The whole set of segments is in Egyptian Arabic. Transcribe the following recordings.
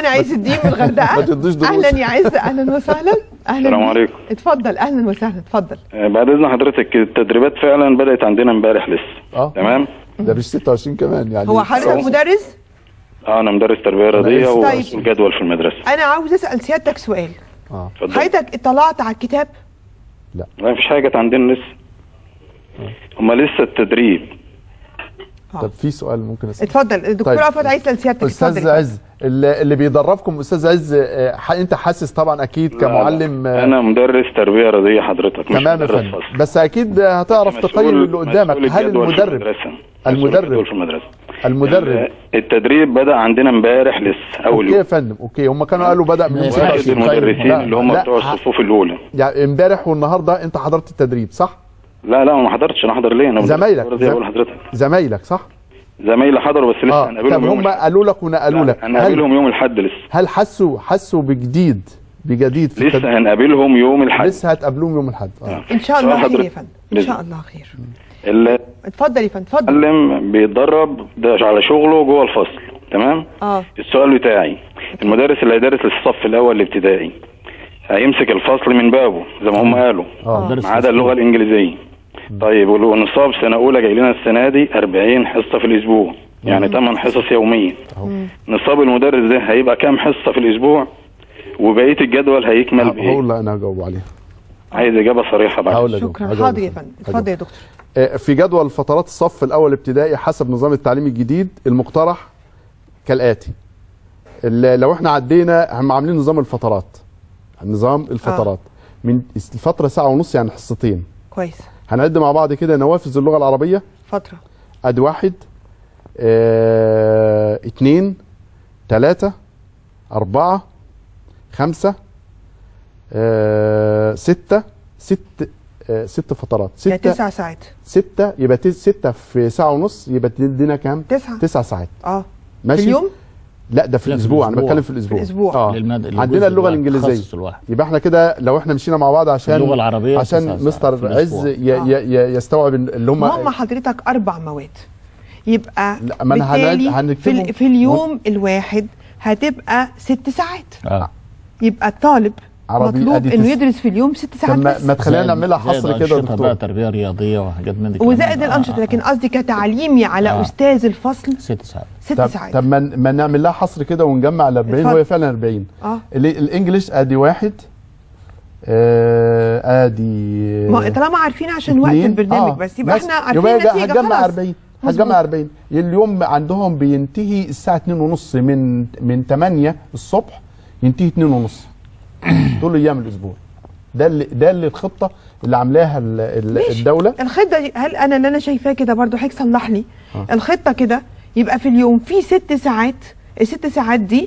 انا عايز الدين من الغردقه ما تدوش دروس. اهلا يا عز اهلا وسهلا اهلا السلام بيك. عليكم. اتفضل اهلا وسهلا اتفضل آه، بعد اذن حضرتك التدريبات فعلا بدات عندنا امبارح لسه اه تمام ده مش 26 كمان يعني هو حضرتك مدرس اه انا مدرس تربيه رياضيه طيب. ومسؤول جدول في المدرسه انا عاوز اسال سيادتك سؤال اه اتفضل حضرتك اطلعت على الكتاب لا مفيش حاجه جت عندنا لسه هما لسه التدريب طب في سؤال ممكن اسال اتفضل الدكتور طيب. افضل عايز اسال سيادتك استاذ اتفضل عز اللي اللي بيدربكم استاذ عز آه، ح- انت حاسس طبعا اكيد كمعلم آه، انا مدرس تربيه رياضيه حضرتك مش تمام يا مدرس فندم فصل بس اكيد هتعرف مسؤول- تقيم اللي قدامك مسؤول هل الجدول في المدرب المدرسة. مسؤول المدرب. الجدول في المدرسه المدرب التدريب بدا عندنا امبارح لسه اول اوكي يا يوم فندم اوكي هم كانوا قالوا بدا من ما يوم ينفعش واحد 26. المدرسين لا، اللي هم لا، بتوع ح- الصفوف الاولى يعني امبارح والنهارده انت حضرت التدريب صح؟ لا لا ما حضرتش انا حضر ليه انا مدرس زمايلك. تربية رياضية زم- بقول لحضرتك زمايلك صح؟ زمايلي حضروا بس لسه اه هنقابلهم طب يوم هم الأحد. قالوا لك ونقلوا لك لا، هنقابلهم يوم الاحد لسه هل حسوا حسوا بجديد بجديد في التد- لسه هنقابلهم يوم الاحد لسه هتقابلوهم يوم الاحد اه ان شاء الله سؤال خير يا حضرتك. فندم ان بإذن شاء الله خير اللي اتفضل يا فندم اتفضل معلم بيتدرب ده على شغله جوه الفصل تمام اه السؤال بتاعي المدرس اللي هيدرس الصف الاول الابتدائي هيمسك الفصل من بابه زي ما هم قالوا اه مدرس ما عدا اللغه الانجليزيه طيب ونصاب سنه اولى جاي لنا السنه دي 40 حصه في الاسبوع يعني 8 حصص يوميا نصاب المدرس ده هيبقى كام حصه في الاسبوع وبقيه الجدول هيكمل بايه هقول لا انا هجاوب عليها عايز اجابه صريحه بعد هقول أجاوب. شكرا هجاوب حاضر يا فندم. فندم اتفضل يا دكتور آه، في جدول فترات الصف الاول ابتدائي حسب نظام التعليم الجديد المقترح كالاتي ال- لو احنا عدينا هم عاملين نظام الفترات نظام الفترات من الفتره ساعه ونص يعني حصتين كويس هنعد مع بعض كده نوافذ اللغه العربيه فتره ادي واحد اه اتنين تلاتة أربعة خمسة اه ستة ست اه ست فترات يعني ستة تسع ساعات ستة يبقى تس- ستة في ساعة ونص يبقى تدينا كام؟ تسعة. تسع ساعات اه في ماشي اليوم لا ده في لا، في الأسبوع أنا الأسبوع. بتكلم في الأسبوع في الأسبوع. اه للمد- للجزء عندنا اللغة الواحد، الإنجليزية التخصص الواحد. يبقى احنا كده لو احنا مشينا مع بعض عشان اللغة العربية تسع عشان ساعات مستر في عز الأسبوع. ي ي ي يستوعب اللي هم هم حضرتك اربع مواد يبقى لا، ما أنا بالتالي هنعد- في, هنكتبهم. ال- في اليوم الواحد هتبقى ست ساعات اه يبقى الطالب عربي مطلوب أدي انه تس- يدرس في اليوم ست طب ساعات ما, بس ما تخلينا زائد- نعملها زائد حصر كده يا أنشطة بقى دكتور تربيه رياضيه وحاجات من دي وزائد كمان. الانشطه آه، لكن آه. قصدي كتعليمي على آه. استاذ الفصل ست ساعات ست طب, ساعات طب ما, ما نعمل لها حصر كده ونجمع ال 40 اتفضل. وهي فعلا 40 اه اللي الانجليش ادي واحد آه ادي ما طالما عارفين عشان وقت اتنين. البرنامج آه، بس يبقى بس. احنا عارفين يبقى النتيجه هتجمع خلاص 40 مظبوط. هتجمع 40 اليوم عندهم بينتهي الساعه 2 ونص من من 8 الصبح ينتهي 2 ونص طول ايام الاسبوع ده اللي ده اللي الخطه اللي عاملاها ال- ال- ماشي. الدوله الخطه دي هل انا اللي انا شايفاه كده برضو حضرتك صلح لي الخطه كده يبقى في اليوم في ست ساعات الست ساعات دي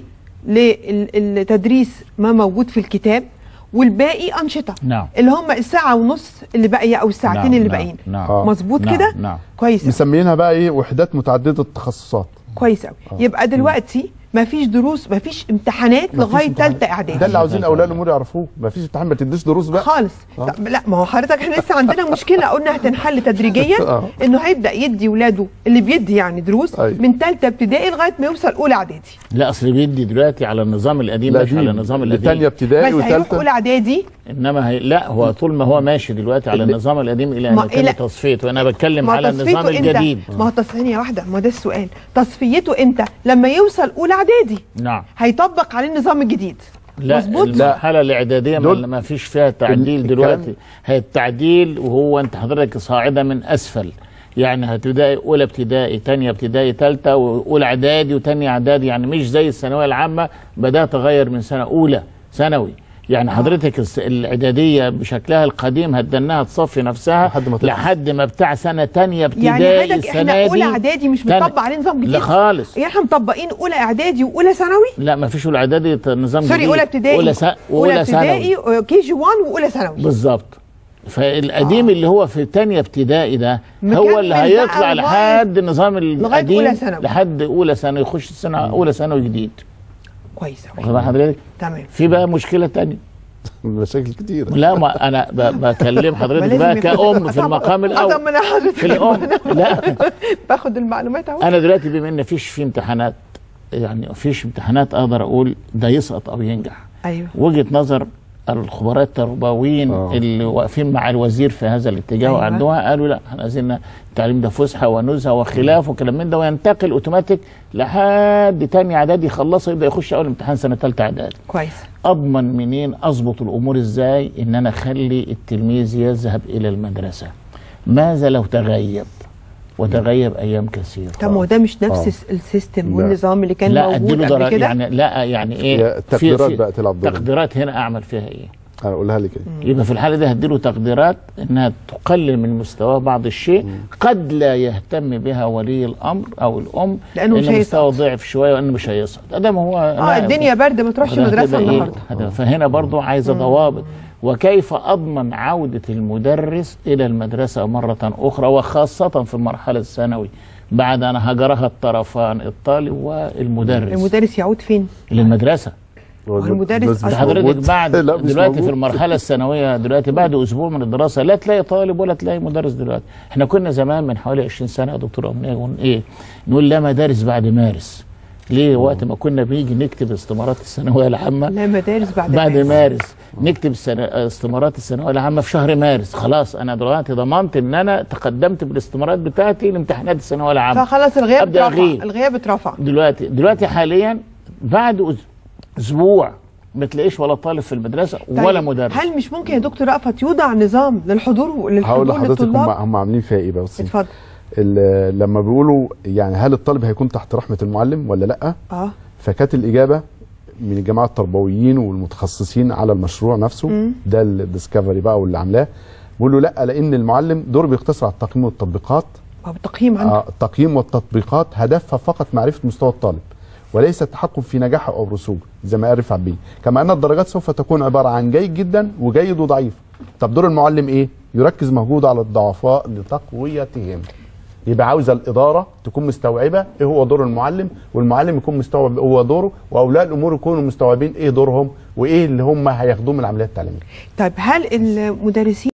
للتدريس ما موجود في الكتاب والباقي انشطه نعم. اللي هم الساعه ونص اللي باقيه او الساعتين نعم، اللي نعم، باقيين نعم. آه. مظبوط نعم، كده نعم. كويس أوي. مسمينها بقى ايه وحدات متعدده التخصصات كويس قوي يبقى دلوقتي ما فيش دروس ما فيش امتحانات مفيش لغايه امتحان. ثالثه اعدادي ده اللي عاوزين اولياء الامور يعرفوه مفيش امتحان ما تديش دروس بقى خالص طب لا ما هو حضرتك احنا لسه عندنا مشكله قلنا هتنحل تدريجيا آه. انه هيبدا يدي ولاده اللي بيدي يعني دروس أيوة. من ثالثه ابتدائي لغايه ما يوصل اولى اعدادي لا اصل بيدي دلوقتي على النظام القديم مش على النظام الثانيه القديم ابتدائي بس هيروح وثالثه اولى اعدادي انما هي لا هو طول ما هو ماشي دلوقتي على اللي- النظام القديم الى ما ان يتم إلى- تصفيته وانا بتكلم ما على تصفيته النظام امتى؟ الجديد ما هو تصفيه واحده ما ده السؤال تصفيته امتى لما يوصل اولى اعدادي نعم هيطبق عليه النظام الجديد لا مظبوط؟ المرحله الاعداديه ما دول- ما فيش فيها تعديل ال- دلوقتي الكلام- هي التعديل وهو انت حضرتك صاعده من اسفل يعني هتبداي اولى ابتدائي ثانيه ابتدائي ثالثه واولى اعدادي وثانيه اعدادي يعني مش زي الثانويه العامه بدات اغير من سنه اولى ثانوي يعني حضرتك الس- الاعداديه بشكلها القديم هتدناها تصفي نفسها لحد ما تخلص. لحد ما بتاع سنه ثانيه يعني ابتدائي حضرتك السنه احنا دي اولى اعدادي مش تاني- مطبق عليه نظام جديد لا خالص يعني احنا مطبقين اولى اعدادي واولى ثانوي لا ما فيش اولى اعدادي نظام سوري جديد اولى ابتدائي اولى سا... اولى واولى ثانوي ابتدائي كي جي 1 واولى ثانوي بالظبط فالقديم آه. اللي هو في تانية ابتدائي ده هو اللي مكمل هيطلع بقى لغاية- لحد النظام القديم أولى ثانوي. لحد اولى ثانوي يخش السنه اولى ثانوي جديد كويس واخد قوي بال حضرتك تمام في بقى مشكله تانية مشاكل كتيره لا ما انا ب- بكلم ما حضرتك لازم بقى يكون- كأم في طبعا. المقام الاول اطمن حضرتك في الام لا باخد المعلومات اهو انا دلوقتي بما ان فيش في امتحانات يعني فيش امتحانات اقدر اقول ده يسقط او ينجح ايوه وجهه نظر الخبراء التربويين آه. اللي واقفين مع الوزير في هذا الاتجاه أيوة. وعندوها قالوا لا احنا عايزين التعليم ده فسحه ونزهه وخلاف وكلام من ده وينتقل اوتوماتيك لحد تاني اعدادي يخلصه يبدا يخش اول امتحان سنه ثالثه اعدادي كويس اضمن منين اظبط الامور ازاي ان انا اخلي التلميذ يذهب الى المدرسه ماذا لو تغيب وتغيب ايام كثيره طب ما هو ده مش آه. نفس الس- السيستم لا. والنظام اللي كان لا موجود اديله قبل درجة كده يعني لا يعني هي ايه التقديرات بقى تلعب دور. تقديرات هنا اعمل فيها ايه اقولها لك ايه يبقى في الحاله دي هديله تقديرات انها تقلل من مستواه بعض الشيء قد لا يهتم بها ولي الامر او الام لأنه مش إن مستواه هيسقط. ضعف شويه وانه مش هيسقط ادام هو اه الدنيا برد ما تروحش ده مدرسه هتبقى إيه؟ النهارده هتبقى- فهنا برضو عايزه ضوابط وكيف اضمن عوده المدرس الى المدرسه مره اخرى وخاصه في المرحله الثانوي بعد ان هجرها الطرفان الطالب والمدرس المدرس يعود فين؟ للمدرسه المدرس بس مش أصلاً حضرتك موجود. بعد لا، مش دلوقتي في موجود. المرحله الثانويه دلوقتي بعد اسبوع من الدراسه لا تلاقي طالب ولا تلاقي مدرس دلوقتي احنا كنا زمان من حوالي 20 سنه يا دكتور امنيه نقول ايه نقول لا مدارس بعد مارس ليه وقت ما كنا بنيجي نكتب استمارات الثانويه العامه لا مدارس بعد بعد مارس. مارس نكتب سنة استمارات الثانويه العامه في شهر مارس خلاص انا دلوقتي ضمنت ان انا تقدمت بالاستمارات بتاعتي لامتحانات الثانويه العامه فخلاص الغياب أبدأ اترفع أغيب. الغياب اترفع دلوقتي دلوقتي حاليا بعد أس- اسبوع ما تلاقيش ولا طالب في المدرسه ولا طيب، مدرس هل مش ممكن يا دكتور رأفت يوضع نظام للحضور هقول للحضور لحضرتك هم للطلاب هم عاملين فيها ايه بس اتفضل ال- لما بيقولوا يعني هل الطالب هيكون تحت رحمه المعلم ولا لا اه فكانت الاجابه من الجماعه التربويين والمتخصصين على المشروع نفسه ده الديسكفري بقى واللي عاملاه بيقولوا لا لان المعلم دوره بيقتصر على التقييم والتطبيقات هو التقييم عنده آه، التقييم والتطبيقات هدفها فقط معرفه مستوى الطالب وليس التحكم في نجاحه او رسوبه زي ما قال رفعت بيه كما ان الدرجات سوف تكون عباره عن جيد جدا وجيد وضعيف طب دور المعلم ايه يركز مجهوده على الضعفاء لتقويتهم يبقى عاوزه الاداره تكون مستوعبه ايه هو دور المعلم والمعلم يكون مستوعب هو دوره واولياء الامور يكونوا مستوعبين ايه دورهم وايه اللي هم هياخدوه من العمليه التعليميه طيب هل المدرسين